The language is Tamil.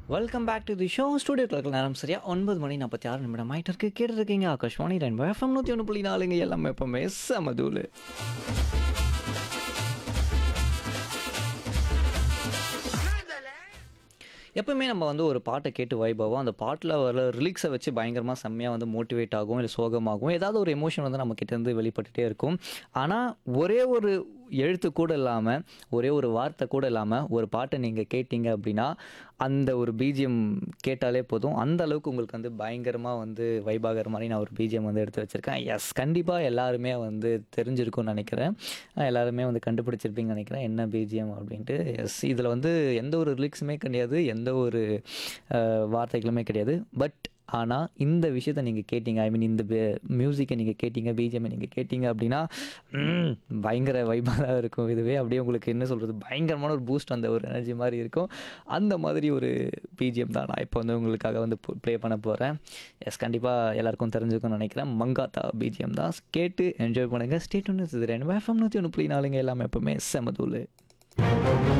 welcome back to the show studio கிளர்க்கு நேரம் சரியா ஒன்பது மணி நாற்பத்தி ஆறு நிமிடம் ஆயிட்டு இருக்கு கேட்டு இருக்கீங்க ஆகாஷ்வாணி ரெண்டு எஃப்எம் நூற்றி ஒன்று புள்ளி நாலுங்க எல்லாமே எப்பவுமே செமதூலு எப்பவுமே நம்ம வந்து ஒரு பாட்டை கேட்டு வைபாவோம் அந்த பாட்டில் வர ரிலிக்ஸை வச்சு பயங்கரமாக செம்மையாக வந்து மோட்டிவேட் ஆகும் இல்லை சோகமாகும் ஏதாவது ஒரு எமோஷன் வந்து நம்ம கிட்ட இருந்து வெளிப்பட்டுட்டே இருக்கும் ஆனால் ஒரே ஒரு எழுத்து கூட இல்லாமல் ஒரே ஒரு வார்த்தை கூட இல்லாமல் ஒரு பாட்டை நீங்கள் கேட்டீங்க அப்படின்னா அந்த ஒரு பிஜிஎம் கேட்டாலே போதும் அந்த அளவுக்கு உங்களுக்கு வந்து பயங்கரமாக வந்து வைபாகிற மாதிரி நான் ஒரு பிஜிஎம் வந்து எடுத்து வச்சுருக்கேன் எஸ் கண்டிப்பாக எல்லாருமே வந்து தெரிஞ்சிருக்கும்னு நினைக்கிறேன் எல்லாருமே வந்து கண்டுபிடிச்சிருப்பீங்கன்னு நினைக்கிறேன் என்ன பிஜிஎம் அப்படின்ட்டு எஸ் இதில் வந்து எந்த ஒரு லிரிக்ஸுமே கிடையாது எந்த ஒரு அஹ், வார்த்தைகளுமே கிடையாது பட் ஆனால் இந்த விஷயத்தை நீங்கள் கேட்டீங்க ஐ மீன் இந்த மியூசிக்கை நீங்கள் கேட்டீங்க பிஜிஎம்மை நீங்கள் கேட்டீங்க அப்படின்னா ம், பயங்கர வைபாக தான் இருக்கும் இதுவே அப்படியே உங்களுக்கு என்ன சொல்கிறது பயங்கரமான ஒரு பூஸ்ட் அந்த ஒரு எனர்ஜி மாதிரி இருக்கும் அந்த மாதிரி ஒரு பிஜிஎம் தான் நான் இப்போ வந்து உங்களுக்காக வந்து ப்ளே பண்ண போகிறேன் எஸ் கண்டிப்பாக எல்லாருக்கும் தெரிஞ்சுக்கும்னு நினைக்கிறேன் மங்காத்தா பிஜிஎம் தான் கேட்டு என்ஜாய் பண்ணுங்கள் ஸ்டேட் ஒன்று ரெண்டு எஃப்எம் நூற்றி ஒன்று புள்ளி நாலுங்க எல்லாமே எப்பவுமே செமதூள்